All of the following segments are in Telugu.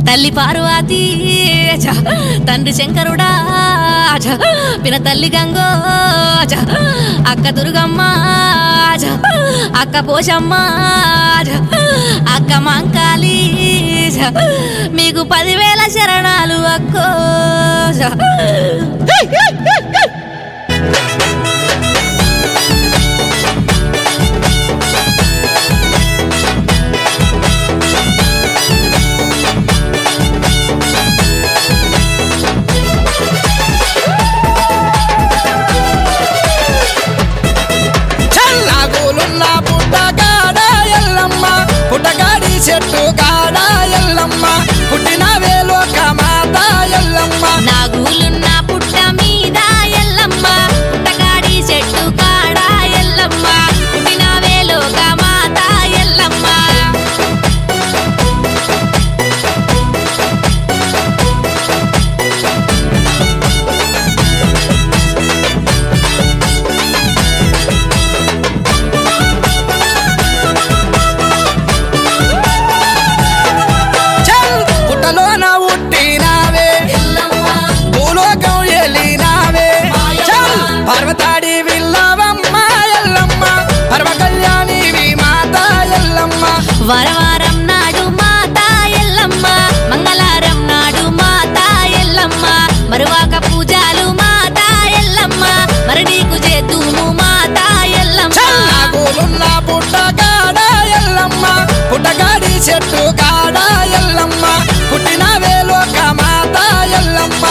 తల్లి పార్వతి ఛ, తండ్రి శంకరుడా ఛ, పిన తల్లి గంగో ఛ, అక్క దుర్గమ్మ ఛ, అక్క పోషమ్మ ఛ, అక్క మంకాలి ఛ, మీకు పదివేల శరణాలు అక్కో ఛ. చల్లాగులున్న పుట్టగాడ ఎల్లమ్మ పుట్టగాడి చెట్టు కాడ ఎల్లమ్మ పుట్టిన వేలోక మాత ఎల్లమ్మ నాగులున్న పుట్ట మీద ఎల్లమ్మ పుట్టగాడి చెట్టు కాడ ఎల్లమ్మ పుట్టిన వేలోక మాత ఎల్లమ్మ చల్ పుట్టలోన ఉట్టినావే భూలోకం ఎలినావే చల్ పర్వతాడి విల్లవమ్మ ఎల్లమ్మ పర్వ కళ్యాణివి మాత ఎల్లమ్మ వరవారం నాడు మాత ఎల్లమ్మ మంగళారం నాడు మాత ఎల్లమ్మ మరువాక పూజలు మాత ఎల్లమ్మ మరి నీకు చేతుము మాత ఎల్లమ్మ చల్లాగులున్న పుట్టగాడ ఎల్లమ్మ పుట్టగాడి చెట్టు కాడ ఎల్లమ్మ పుట్టిన వేలోక మాత ఎల్లమ్మ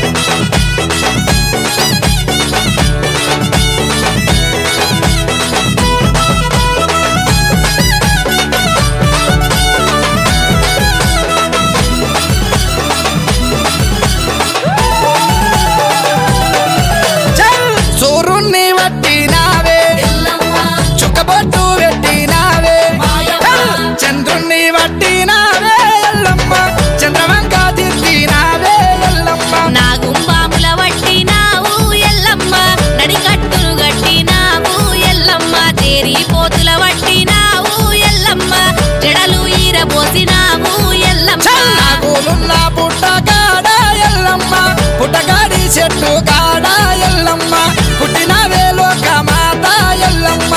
చల్ సూర్యుణ్ణి వట్టినావే చుక్కబొట్టు పెట్టినావే చల్ చంద్రుణ్ణి వట్టినావే ఎల్లమ్మ చంద్రవంక తిరిగినావే ఎల్లమ్మ నా గుంబాముల వట్టినావు ఎల్లమ్మ నడికట్టులు గట్టినావు ఎల్లమ్మ తేరి పోతుల వట్టినావు ఎల్లమ్మ జడలు ఈరబోసినావు ఎల్లమ్మ చల్లాగులున్న పుట్టగాడ ఎల్లమ్మ పుట్టగాడి చెట్టు కాడ ఎల్లమ్మ పుట్టిన వేలోక మాత ఎల్లమ్మ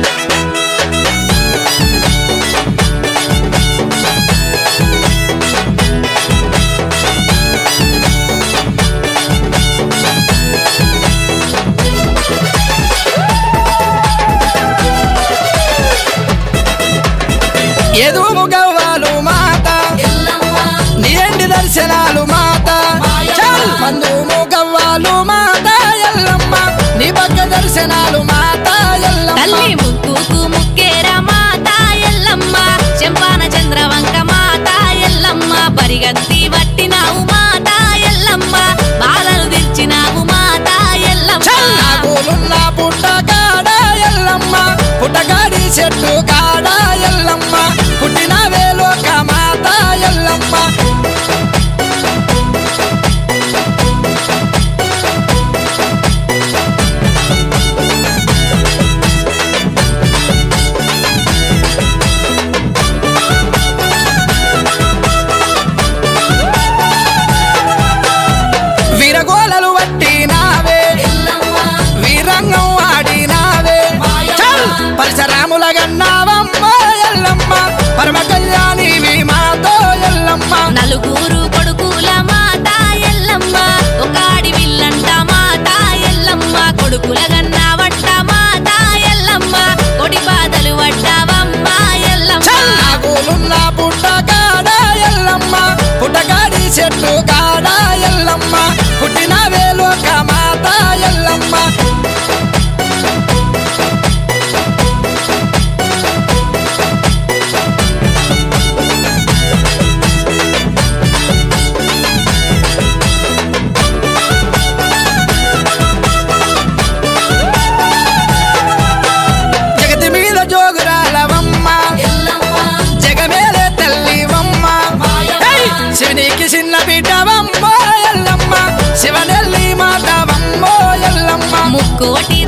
ఎదుము గవ్వాలు మాత నీ ఎండి దర్శనాలు మాత చల్ మందుము గవ్వాలు మాత ఎల్లమ్మ నీ పక్క దర్శనాలు మాత ఎల్లమ్మ తల్లి ముక్కుకు ముక్కేర మాత ఎల్లమ్మ చెంపాన చంద్రవంక మాత ఎల్లమ్మ పరిగత్తి వట్టినావు మాత ఎల్లమ్మ బాధలు తీర్చినావు మాత ఎల్లమ్మ చల్లాగులున్న పుట్టగాడ ఎల్లమ్మ పుట్టగాడి చెట్టు కాడ ఎల్లమ్మ పుట్టిన వేలోక మాత ఎల్లమ్మ వీరగోలలు వట్టినావే వీరంగం ఆడినావే చల్ పరశరాముల గన్నావమ్మ ఎల్లమ్మ పరమ కళ్యాణి మాతో ఎల్లమ్మ నలుగురు కొడుకుల మాత ఎల్లమ్మ ఒకాడి విల్లంట మాత ఎల్లమ్మ కొడుకుల గన్న వట్ట మాత ఎల్లమ్మ కొడి బాధలు వడ్డావమ్మ ఎల్లమ్మ చల్లాగులున్న పుట్టగాడ ఎల్లమ్మ పుట్టగాడి చెట్టు కాడ ఎల్లమ్మ పుట్టిన వేలోక మాత ఎల్లమ్మ జగతి మీద జోగురాలవమ్మ జగమేలే తల్లివమ్మ హేయ్! శివునికి చిన్న బిడ్డవమ్మ ఎల్లమ్మ శివనెల్లి మాతవమ్మ ఎల్లమ్మ ముక్కోటి